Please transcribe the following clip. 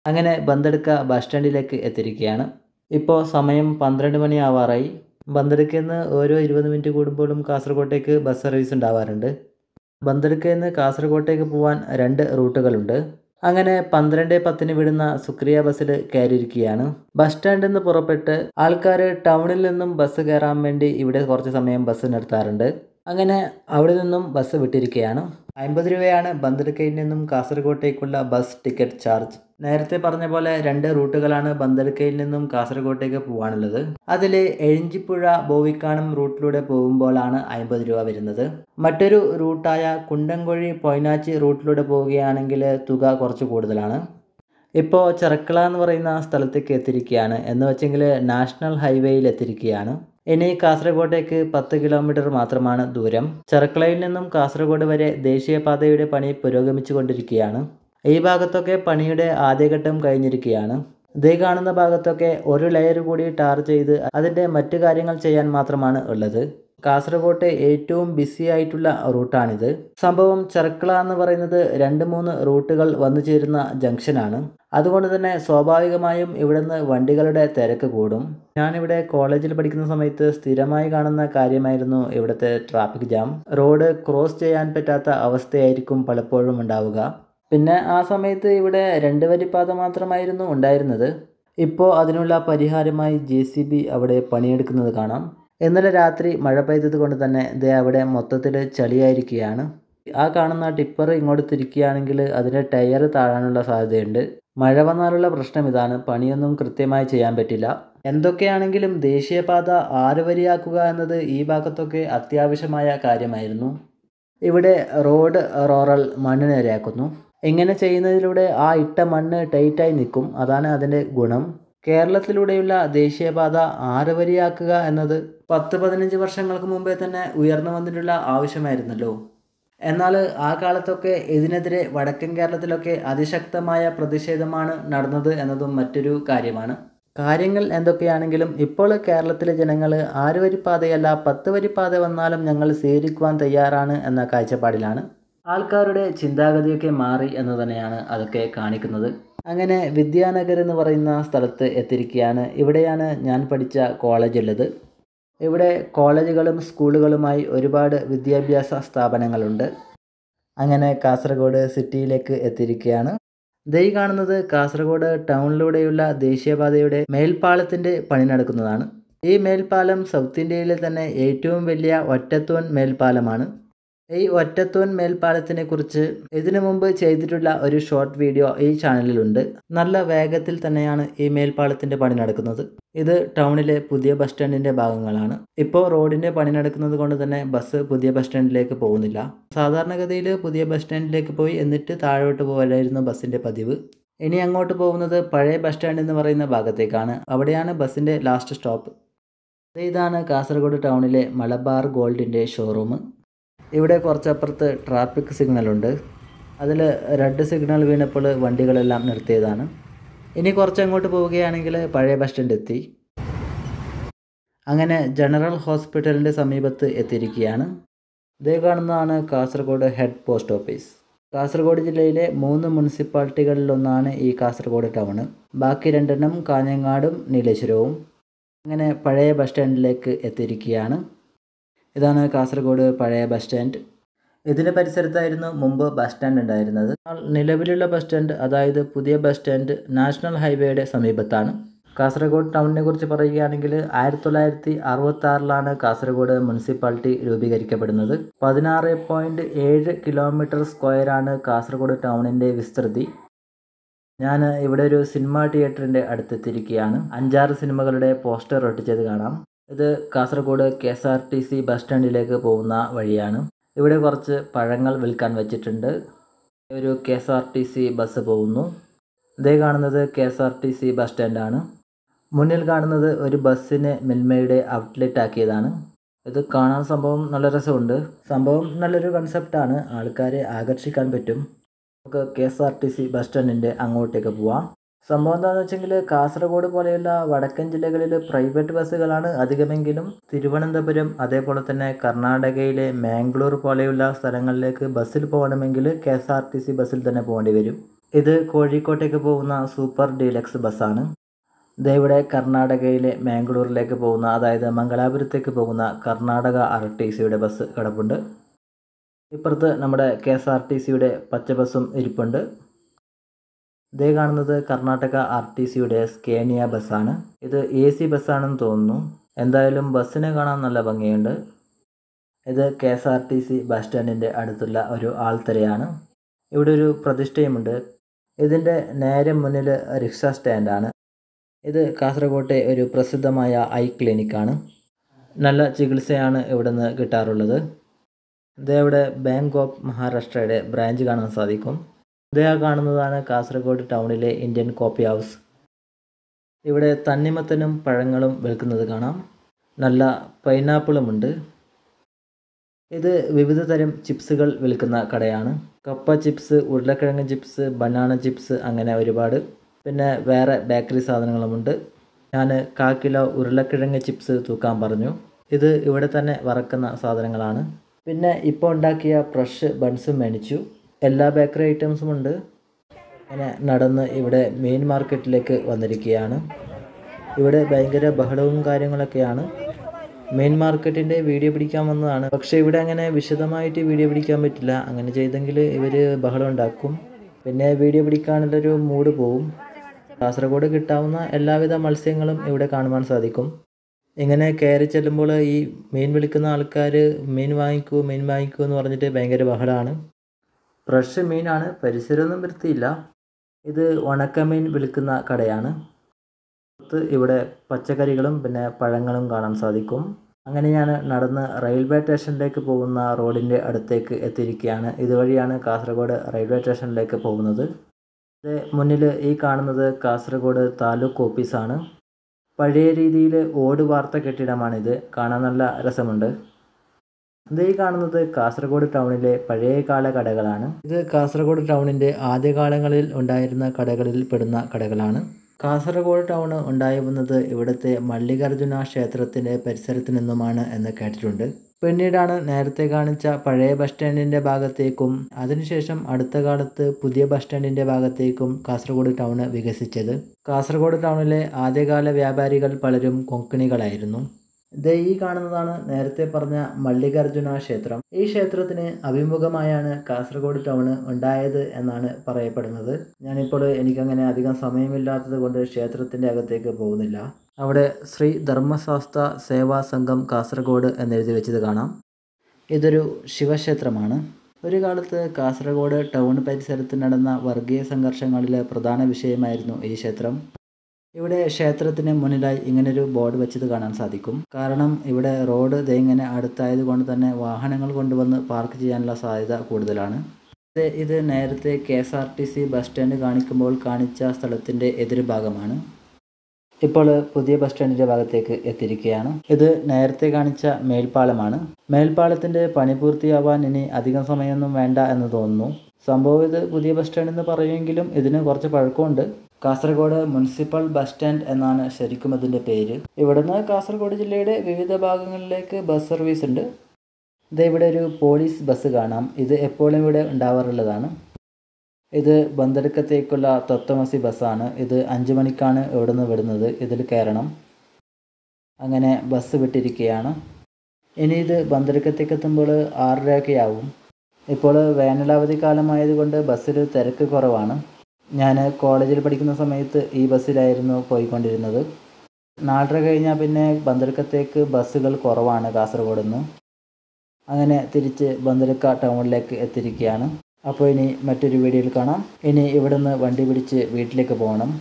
അങ്ങനെ ബന്തെടുക്ക ബസ് സ്റ്റാൻഡിലേക്ക് എത്തിയിരിക്കുകയാണ് ഇപ്പോൾ സമയം പന്ത്രണ്ട് മണി ആവാറായി ബന്തെടുക്കയിൽ നിന്ന് ഓരോ ഇരുപത് മിനിറ്റ് കൂടുമ്പോഴും കാസർഗോട്ടേക്ക് ബസ് സർവീസ് ഉണ്ടാവാറുണ്ട് ബന്തെടുക്കയിൽ നിന്ന് കാസർഗോട്ടേക്ക് പോകാൻ രണ്ട് റൂട്ടുകളുണ്ട് അങ്ങനെ പന്ത്രണ്ട് പത്തിന് വിടുന്ന സുക്രിയ ബസ്സിൽ കയറിയിരിക്കുകയാണ് ബസ് സ്റ്റാൻഡിൽ നിന്ന് പുറപ്പെട്ട് ആൾക്കാർ ടൗണിൽ നിന്നും ബസ് കയറാൻ വേണ്ടി ഇവിടെ കുറച്ച് സമയം ബസ് നിർത്താറുണ്ട് അങ്ങനെ അവിടെ നിന്നും ബസ് വിട്ടിരിക്കുകയാണ് അമ്പത് രൂപയാണ് ബന്തെടുക്കയിൽ നിന്നും കാസർഗോട്ടേക്കുള്ള ബസ് ടിക്കറ്റ് ചാർജ് നേരത്തെ പറഞ്ഞ പോലെ രണ്ട് റൂട്ടുകളാണ് ബന്തെടുക്കയിൽ നിന്നും കാസർഗോട്ടേക്ക് പോകാനുള്ളത് അതിൽ എഴിഞ്ചിപ്പുഴ ബോവിക്കാണം റൂട്ടിലൂടെ പോകുമ്പോഴാണ് അമ്പത് രൂപ വരുന്നത് മറ്റൊരു റൂട്ടായ കുണ്ടംകൊഴി പൊയ്നാച്ചി റൂട്ടിലൂടെ പോവുകയാണെങ്കിൽ തുക കുറച്ച് കൂടുതലാണ് ഇപ്പോൾ ചെറക്കള എന്ന് പറയുന്ന സ്ഥലത്തേക്ക് എത്തിയിരിക്കുകയാണ് എന്ന് വെച്ചെങ്കിൽ നാഷണൽ ഹൈവേയിൽ എത്തിയിരിക്കുകയാണ് ഇനി കാസർഗോട്ടേക്ക് പത്ത് കിലോമീറ്റർ മാത്രമാണ് ദൂരം ചെറക്കളയിൽ നിന്നും കാസർഗോഡ് വരെ ദേശീയപാതയുടെ പണി പുരോഗമിച്ചു കൊണ്ടിരിക്കുകയാണ് ഈ ഭാഗത്തൊക്കെ പണിയുടെ ആദ്യഘട്ടം കഴിഞ്ഞിരിക്കുകയാണ് ഇതേ കാണുന്ന ഭാഗത്തൊക്കെ ഒരു ലെയർ കൂടി ടാർ ചെയ്ത് അതിൻ്റെ മറ്റു കാര്യങ്ങൾ ചെയ്യാൻ മാത്രമാണ് ഉള്ളത് കാസർഗോട്ട് ഏറ്റവും ബിസി ആയിട്ടുള്ള റൂട്ടാണിത് സംഭവം ചെർക്കള എന്ന് പറയുന്നത് രണ്ട് മൂന്ന് റൂട്ടുകൾ വന്നു ചേരുന്ന ജംഗ്ഷനാണ് അതുകൊണ്ട് തന്നെ സ്വാഭാവികമായും ഇവിടുന്ന് വണ്ടികളുടെ തിരക്ക് കൂടും ഞാനിവിടെ കോളേജിൽ പഠിക്കുന്ന സമയത്ത് സ്ഥിരമായി കാണുന്ന കാര്യമായിരുന്നു ഇവിടുത്തെ ട്രാഫിക് ജാം റോഡ് ക്രോസ് ചെയ്യാൻ പറ്റാത്ത അവസ്ഥയായിരിക്കും പലപ്പോഴും ഉണ്ടാവുക പിന്നെ ആ സമയത്ത് ഇവിടെ രണ്ട് വരിപ്പാത മാത്രമായിരുന്നു ഉണ്ടായിരുന്നത് ഇപ്പോൾ അതിനുള്ള പരിഹാരമായി ജെ സി ബി അവിടെ പണിയെടുക്കുന്നത് കാണാം ഇന്നലെ രാത്രി മഴ പെയ്തത് കൊണ്ട് തന്നെ ദേ അവിടെ മൊത്തത്തിൽ ചളിയായിരിക്കുകയാണ് ആ കാണുന്ന ടിപ്പർ ഇങ്ങോട്ട് തിരിക്കുകയാണെങ്കിൽ അതിൻ്റെ ടയർ താഴാനുള്ള സാധ്യതയുണ്ട് മഴ വന്നാലുള്ള പ്രശ്നം ഇതാണ് പണിയൊന്നും കൃത്യമായി ചെയ്യാൻ പറ്റില്ല എന്തൊക്കെയാണെങ്കിലും ദേശീയപാത ആറ് വരിയാക്കുക എന്നത് ഈ ഭാഗത്തൊക്കെ അത്യാവശ്യമായ കാര്യമായിരുന്നു ഇവിടെ റോഡ് റോറൽ മണ്ണിനിരയാക്കുന്നു ഇങ്ങനെ ചെയ്യുന്നതിലൂടെ ആ ഇട്ട മണ്ണ് ടൈറ്റായി നിൽക്കും അതാണ് അതിൻ്റെ ഗുണം കേരളത്തിലൂടെയുള്ള ദേശീയപാത ആറ് വരിയാക്കുക എന്നത് പത്ത് പതിനഞ്ച് വർഷങ്ങൾക്ക് മുമ്പേ തന്നെ ഉയർന്നു വന്നിട്ടുള്ള ആവശ്യമായിരുന്നല്ലോ എന്നാൽ ആ കാലത്തൊക്കെ ഇതിനെതിരെ വടക്കൻ കേരളത്തിലൊക്കെ അതിശക്തമായ പ്രതിഷേധമാണ് നടന്നത് എന്നതും മറ്റൊരു കാര്യമാണ് കാര്യങ്ങൾ എന്തൊക്കെയാണെങ്കിലും ഇപ്പോൾ കേരളത്തിലെ ജനങ്ങൾ ആറ് വരിപ്പാതയല്ല പത്ത് വരിപ്പാത വന്നാലും ഞങ്ങൾ സ്വീകരിക്കുവാൻ തയ്യാറാണ് എന്ന കാഴ്ചപ്പാടിലാണ് ആൾക്കാരുടെ ചിന്താഗതിയൊക്കെ മാറി എന്ന് തന്നെയാണ് അതൊക്കെ കാണിക്കുന്നത് അങ്ങനെ വിദ്യാനഗർ എന്ന് പറയുന്ന സ്ഥലത്ത് എത്തിയിരിക്കുകയാണ് ഇവിടെയാണ് ഞാൻ പഠിച്ച കോളേജ് ഉള്ളത് ഇവിടെ കോളേജുകളും സ്കൂളുകളുമായി ഒരുപാട് വിദ്യാഭ്യാസ സ്ഥാപനങ്ങളുണ്ട് അങ്ങനെ കാസർഗോഡ് സിറ്റിയിലേക്ക് എത്തിയിരിക്കുകയാണ് ദൈ കാണുന്നത് കാസർഗോഡ് ടൗണിലൂടെയുള്ള ദേശീയപാതയുടെ മേൽപ്പാലത്തിൻ്റെ പണി നടക്കുന്നതാണ് ഈ മേൽപ്പാലം സൗത്ത് ഇന്ത്യയിലെ തന്നെ ഏറ്റവും വലിയ ഒറ്റത്തൂൺ മേൽപ്പാലമാണ് ഈ ഒറ്റത്തൂൺ മേൽപ്പാലത്തിനെ കുറിച്ച് ഇതിനു മുമ്പ് ചെയ്തിട്ടുള്ള ഒരു ഷോർട്ട് വീഡിയോ ഈ ചാനലിലുണ്ട് നല്ല വേഗത്തിൽ തന്നെയാണ് ഈ മേൽപ്പാലത്തിൻ്റെ പണി നടക്കുന്നത് ഇത് ടൗണിലെ പുതിയ ബസ് സ്റ്റാൻഡിൻ്റെ ഭാഗങ്ങളാണ് ഇപ്പോൾ റോഡിൻ്റെ പണി നടക്കുന്നത് കൊണ്ട് തന്നെ ബസ് പുതിയ ബസ് സ്റ്റാൻഡിലേക്ക് പോകുന്നില്ല സാധാരണഗതിയിൽ പുതിയ ബസ് സ്റ്റാൻഡിലേക്ക് പോയി എന്നിട്ട് താഴോട്ട് പോകലായിരുന്നു ബസ്സിൻ്റെ പതിവ് ഇനി അങ്ങോട്ട് പോകുന്നത് പഴയ ബസ് സ്റ്റാൻഡ് എന്ന് പറയുന്ന ഭാഗത്തേക്കാണ് അവിടെയാണ് ബസ്സിൻ്റെ ലാസ്റ്റ് സ്റ്റോപ്പ് ഇതാണ് കാസർഗോഡ് ടൗണിലെ മലബാർ ഗോൾഡിൻ്റെ ഷോറൂം ഇവിടെ കുറച്ചപ്പുറത്ത് ട്രാഫിക് സിഗ്നലുണ്ട് അതിൽ റെഡ് സിഗ്നൽ വീണപ്പോൾ വണ്ടികളെല്ലാം നിർത്തിയതാണ് ഇനി കുറച്ചങ്ങോട്ട് പോവുകയാണെങ്കിൽ പഴയ ബസ് സ്റ്റാൻഡ് എത്തി അങ്ങനെ ജനറൽ ഹോസ്പിറ്റലിൻ്റെ സമീപത്ത് എത്തിയിരിക്കുകയാണ് ഇതേ കാണുന്നതാണ് Kasaragod head post office Kasaragod ജില്ലയിലെ മൂന്ന് മുനിസിപ്പാലിറ്റികളിലൊന്നാണ് ഈ കാസർഗോഡ് ടൗണ് ബാക്കി രണ്ടെണ്ണം കാഞ്ഞങ്ങാടും നീലേശ്വരവും അങ്ങനെ പഴയ ബസ് സ്റ്റാൻഡിലേക്ക് എത്തിയിരിക്കുകയാണ് ഇതാണ് കാസർഗോഡ് പഴയ ബസ് സ്റ്റാൻഡ് ഇതിൻ്റെ പരിസരത്തായിരുന്നു മുമ്പ് ബസ് സ്റ്റാൻഡ് ഉണ്ടായിരുന്നത് എന്നാൽ നിലവിലുള്ള ബസ് സ്റ്റാൻഡ് അതായത് പുതിയ ബസ് സ്റ്റാൻഡ് നാഷണൽ ഹൈവേയുടെ സമീപത്താണ് കാസർഗോഡ് ടൗണിനെ കുറിച്ച് പറയുകയാണെങ്കിൽ ആയിരത്തി തൊള്ളായിരത്തി അറുപത്തി ആറിലാണ് കാസർഗോഡ് മുനിസിപ്പാലിറ്റി രൂപീകരിക്കപ്പെടുന്നത് പതിനാറ് പോയിൻറ്റ് ഏഴ് കിലോമീറ്റർ സ്ക്വയറാണ് കാസർഗോഡ് ടൗണിൻ്റെ വിസ്തൃതി ഞാൻ ഇവിടെ ഒരു സിനിമ തിയേറ്ററിൻ്റെ അടുത്തെത്തിയിരിക്കുകയാണ് അഞ്ചാറ് സിനിമകളുടെ പോസ്റ്റർ ഒട്ടിച്ചത് കാണാം ഇത് Kasaragod K S R T C bus സ്റ്റാൻഡിലേക്ക് പോകുന്ന വഴിയാണ് ഇവിടെ കുറച്ച് പഴങ്ങൾ വിൽക്കാൻ വെച്ചിട്ടുണ്ട് ഒരു K S R T C bus പോകുന്നു ഇതേ കാണുന്നത് K S R T C bus സ്റ്റാൻഡാണ് മുന്നിൽ കാണുന്നത് ഒരു ബസ്സിന് മിൽമയുടെ ഔട്ട്ലെറ്റ് ആക്കിയതാണ് ഇത് കാണാൻ സംഭവം നല്ല രസമുണ്ട് സംഭവം നല്ലൊരു കൺസെപ്റ്റാണ് ആൾക്കാരെ ആകർഷിക്കാൻ പറ്റും നമുക്ക് K S R T C bus സ്റ്റാൻഡിൻ്റെ അങ്ങോട്ടേക്ക് പോവാം സംഭവം എന്താണെന്ന് വെച്ചെങ്കിൽ കാസർഗോഡ് പോലെയുള്ള വടക്കൻ ജില്ലകളിൽ പ്രൈവറ്റ് ബസ്സുകളാണ് അധികമെങ്കിലും തിരുവനന്തപുരം അതേപോലെ തന്നെ കർണാടകയിലെ മാംഗ്ലൂർ പോലെയുള്ള സ്ഥലങ്ങളിലേക്ക് ബസ്സിൽ പോകണമെങ്കിൽ K S R T C ബസ്സിൽ തന്നെ പോകേണ്ടി വരും ഇത് കോഴിക്കോട്ടേക്ക് പോകുന്ന സൂപ്പർ ഡീലക്സ് ബസ്സാണ് ദേ ഇവിടെ കർണാടകയിലെ മാംഗ്ലൂരിലേക്ക് പോകുന്ന അതായത് മംഗലാപുരത്തേക്ക് പോകുന്ന കർണാടക ആർ ടി സിയുടെ ബസ് കിടപ്പുണ്ട് ഇപ്പുറത്ത് നമ്മുടെ കെ എസ് ആർ ടി സിയുടെ പച്ച ബസ്സും ഇരിപ്പുണ്ട് ഇതേ കാണുന്നത് കർണാടക ആർ ടി സിയുടെ സ്കേനിയ ബസ്സാണ് ഇത് എ സി ബസ്സാണെന്ന് തോന്നുന്നു എന്തായാലും ബസ്സിനെ കാണാൻ നല്ല ഭംഗിയുണ്ട് ഇത് K S R T C bus സ്റ്റാൻഡിൻ്റെ അടുത്തുള്ള ഒരു ആൾത്തരയാണ് ഇവിടെ ഒരു പ്രതിഷ്ഠയുമുണ്ട് ഇതിൻ്റെ നേരെ മുന്നിൽ റിക്ഷ സ്റ്റാൻഡാണ് ഇത് കാസർഗോട്ടെ ഒരു പ്രസിദ്ധമായ ഐ ക്ലിനിക്കാണ് നല്ല ചികിത്സയാണ് ഇവിടെ നിന്ന് കിട്ടാറുള്ളത് ഇത് ഇവിടെ ബാങ്ക് ഓഫ് മഹാരാഷ്ട്രയുടെ ബ്രാഞ്ച് കാണാൻ സാധിക്കും ഇതേ കാണുന്നതാണ് കാസർഗോഡ് ടൗണിലെ ഇന്ത്യൻ കോപ്പി ഹൗസ് ഇവിടെ തണ്ണിമത്തനും പഴങ്ങളും വിൽക്കുന്നത് കാണാം നല്ല പൈനാപ്പിളുമുണ്ട് ഇത് വിവിധ തരം ചിപ്സുകൾ വിൽക്കുന്ന കടയാണ് കപ്പ ചിപ്സ് ഉരുളക്കിഴങ്ങ് ചിപ്സ് ബനാന ചിപ്സ് അങ്ങനെ ഒരുപാട് പിന്നെ വേറെ ബേക്കറി സാധനങ്ങളുമുണ്ട് ഞാൻ കാ കിലോ ഉരുളക്കിഴങ്ങ് ചിപ്സ് തൂക്കാൻ പറഞ്ഞു ഇത് ഇവിടെ തന്നെ വറക്കുന്ന സാധനങ്ങളാണ് പിന്നെ ഇപ്പോൾ ഉണ്ടാക്കിയ ഫ്രഷ് ബൺസും മേടിച്ചു എല്ലാ ബേക്കറി ഐറ്റംസും ഉണ്ട് അങ്ങനെ നടന്ന് ഇവിടെ മെയിൻ മാർക്കറ്റിലേക്ക് വന്നിരിക്കുകയാണ് ഇവിടെ ഭയങ്കര ബഹളവും കാര്യങ്ങളൊക്കെയാണ് മെയിൻ മാർക്കറ്റിൻ്റെ വീഡിയോ പിടിക്കാൻ വന്നതാണ് പക്ഷേ ഇവിടെ അങ്ങനെ വിശദമായിട്ട് വീഡിയോ പിടിക്കാൻ പറ്റില്ല അങ്ങനെ ചെയ്തെങ്കിൽ ഇവർ ബഹളം ഉണ്ടാക്കും പിന്നെ വീഡിയോ പിടിക്കാനുള്ളൊരു മൂഡ് പോവും കാസർഗോഡ് കിട്ടാവുന്ന എല്ലാവിധ മത്സ്യങ്ങളും ഇവിടെ കാണുവാൻ സാധിക്കും ഇങ്ങനെ കയറി ചെല്ലുമ്പോൾ ഈ മീൻ വിളിക്കുന്ന ആൾക്കാർ മീൻ വാങ്ങിക്കൂ മീൻ വാങ്ങിക്കൂ എന്ന് പറഞ്ഞിട്ട് ഭയങ്കര ബഹളമാണ് ഫ്രഷ് മീനാണ് പരിസരമൊന്നും വൃത്തിയില്ല ഇത് ഉണക്കമീൻ വിൽക്കുന്ന കടയാണ് പുറത്ത് ഇവിടെ പച്ചക്കറികളും പിന്നെ പഴങ്ങളും കാണാൻ സാധിക്കും അങ്ങനെ ഞാൻ നടന്ന് റെയിൽവേ സ്റ്റേഷനിലേക്ക് പോകുന്ന റോഡിൻ്റെ അടുത്തേക്ക് എത്തിയിരിക്കുകയാണ് ഇതുവഴിയാണ് കാസർഗോഡ് റെയിൽവേ സ്റ്റേഷനിലേക്ക് പോകുന്നത് ഇത് മുന്നിൽ ഈ കാണുന്നത് കാസർഗോഡ് താലൂക്ക് ഓഫീസാണ് പഴയ രീതിയിൽ ഓട് വാർത്ത കെട്ടിടമാണിത് കാണാൻ നല്ല രസമുണ്ട് ഇത് ഈ കാണുന്നത് കാസർഗോഡ് ടൗണിലെ പഴയകാല കടകളാണ് ഇത് കാസർഗോഡ് ടൗണിൻ്റെ ആദ്യകാലങ്ങളിൽ ഉണ്ടായിരുന്ന കടകളിൽ പെടുന്ന കടകളാണ് കാസർഗോഡ് ടൗൺ ഉണ്ടായിരുന്നത് ഇവിടുത്തെ മല്ലികാർജുന ക്ഷേത്രത്തിൻ്റെ പരിസരത്ത് നിന്നുമാണ് എന്ന് കേട്ടിട്ടുണ്ട് പിന്നീടാണ് നേരത്തെ കാണിച്ച പഴയ ബസ് സ്റ്റാൻഡിൻ്റെ ഭാഗത്തേക്കും അതിനുശേഷം അടുത്ത കാലത്ത് പുതിയ ബസ് സ്റ്റാൻഡിൻ്റെ ഭാഗത്തേക്കും കാസർഗോഡ് ടൗൺ വികസിച്ചത് കാസർഗോഡ് ടൗണിലെ ആദ്യകാല വ്യാപാരികൾ പലരും കൊങ്കണികളായിരുന്നു ഇത് ഈ കാണുന്നതാണ് നേരത്തെ പറഞ്ഞ മല്ലികാർജുന ക്ഷേത്രം ഈ ക്ഷേത്രത്തിന് അഭിമുഖമായാണ് കാസർഗോഡ് ടൗണ് ഉണ്ടായത് എന്നാണ് പറയപ്പെടുന്നത് ഞാനിപ്പോൾ എനിക്കങ്ങനെ അധികം സമയമില്ലാത്തത് കൊണ്ട് ക്ഷേത്രത്തിൻ്റെ അകത്തേക്ക് പോകുന്നില്ല അവിടെ ശ്രീ ധർമ്മശാസ്ത്ര സേവാ സംഘം കാസർഗോഡ് എന്നെഴുതി വെച്ചത് കാണാം ഇതൊരു ശിവക്ഷേത്രമാണ് ഒരു കാലത്ത് കാസർഗോഡ് ടൗൺ പരിസരത്ത് നടന്ന വർഗീയ സംഘർഷങ്ങളിലെ പ്രധാന വിഷയമായിരുന്നു ഈ ക്ഷേത്രം ഇവിടെ ക്ഷേത്രത്തിന് മുന്നിലായി ഇങ്ങനൊരു ബോർഡ് വെച്ചത് കാണാൻ സാധിക്കും കാരണം ഇവിടെ റോഡ് ദേ ഇങ്ങനെ അടുത്തായത് കൊണ്ട് തന്നെ വാഹനങ്ങൾ കൊണ്ടുവന്ന് പാർക്ക് ചെയ്യാനുള്ള സാധ്യത കൂടുതലാണ് ഇത് ഇത് നേരത്തെ K S R T C bus stand കാണിക്കുമ്പോൾ കാണിച്ച സ്ഥലത്തിൻ്റെ എതിർഭാഗമാണ് ഇപ്പോൾ പുതിയ ബസ് സ്റ്റാൻഡിൻ്റെ ഭാഗത്തേക്ക് എത്തിയിരിക്കുകയാണ് ഇത് നേരത്തെ കാണിച്ച മേൽപ്പാലമാണ് മേൽപ്പാലത്തിൻ്റെ പണി പൂർത്തിയാവാൻ ഇനി അധികം സമയമൊന്നും വേണ്ട എന്ന് തോന്നുന്നു സംഭവം ഇത് പുതിയ ബസ് സ്റ്റാൻഡ് എന്ന് പറയുമെങ്കിലും ഇതിന് കുറച്ച് പഴക്കമുണ്ട് കാസർഗോഡ് മുനിസിപ്പൽ ബസ് സ്റ്റാൻഡ് എന്നാണ് ശരിക്കും ഇതിൻ്റെ പേര് ഇവിടുന്ന് കാസർഗോഡ് ജില്ലയുടെ വിവിധ ഭാഗങ്ങളിലേക്ക് ബസ് സർവീസ് ഉണ്ട് ഇത് ഇവിടെ ഒരു പോലീസ് ബസ് കാണാം ഇത് എപ്പോഴും ഇവിടെ ഉണ്ടാവാറുള്ളതാണ് ഇത് ബന്തെടുക്കത്തേക്കുള്ള തത്വമസി ബസ്സാണ് ഇത് അഞ്ച് മണിക്കാണ് ഇവിടെ നിന്ന് വിടുന്നത് ഇതിൽ കയറണം അങ്ങനെ ബസ് വിട്ടിരിക്കുകയാണ് ഇനി ഇത് ബന്തെടുക്കത്തേക്ക് എത്തുമ്പോൾ ആറരയൊക്കെ ആവും ഇപ്പോൾ വേനലവധി കാലമായതുകൊണ്ട് ബസ്സിൽ തിരക്ക് കുറവാണ് ഞാൻ കോളേജിൽ പഠിക്കുന്ന സമയത്ത് ഈ ബസ്സിലായിരുന്നു പോയിക്കൊണ്ടിരുന്നത് നാലര കഴിഞ്ഞാൽ പിന്നെ ബന്തെടുക്കത്തേക്ക് ബസ്സുകൾ കുറവാണ് കാസർഗോഡ് നിന്ന് അങ്ങനെ തിരിച്ച് ബന്തെടുക്ക ടൗണിലേക്ക് എത്തിയിരിക്കുകയാണ് അപ്പോൾ ഇനി മറ്റൊരു വീഡിയോയിൽ കാണാം ഇനി ഇവിടുന്ന് വണ്ടി പിടിച്ച് വീട്ടിലേക്ക് പോകണം